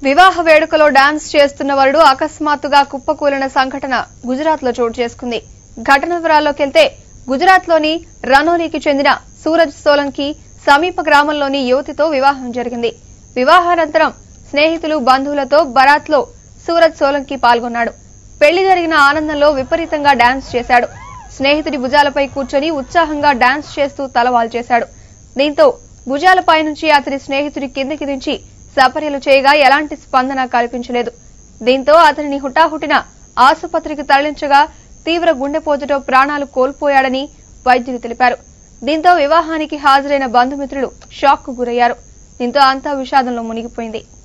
వివాహ వేడుకలో డాన్స్ చేస్తున్న వరుడు అకస్మాత్తుగా కుప్పకూలిన సంఘటన గుజరాత్ లో చోటు చేసుకుంది ఘటన వివరాల్లోకి వెళ్తే గుజరాత్ లోని రనోలీకి చెందిన సూరజ్ సోలంకి సమీప గ్రామంలోని యువతితో వివాహం జరిగింది వివాహానంతరం స్నేహితులు బంధువులతో బరాత్ లో సూరజ్ సోలంకి పాల్గొన్నాడు పెళ్లి జరిగిన ఆనందంలో విపరీతంగా డాన్స్ చేశాడు స్నేహితుడి భుజాలపై కూర్చొని ఉత్సాహంగా డాన్స్ చేస్తూ తలవాల్ చేశాడు దీంతో భుజాలపై నుంచి అతని స్నేహితుడి కిందికి దించి సపర్యలు చేయగా ఎలాంటి స్పందన కల్పించలేదు దీంతో అతనిని హుటాహుటిన ఆసుపత్రికి తరలించగా తీవ్ర గుండెపోటుతో ప్రాణాలు కోల్పోయాడని వైద్యులు తెలిపారు దీంతో వివాహానికి హాజరైన బంధుమిత్రులు షాక్ కు గురయ్యారు దీంతో అంతా విషాదంలో మునిగిపోయింది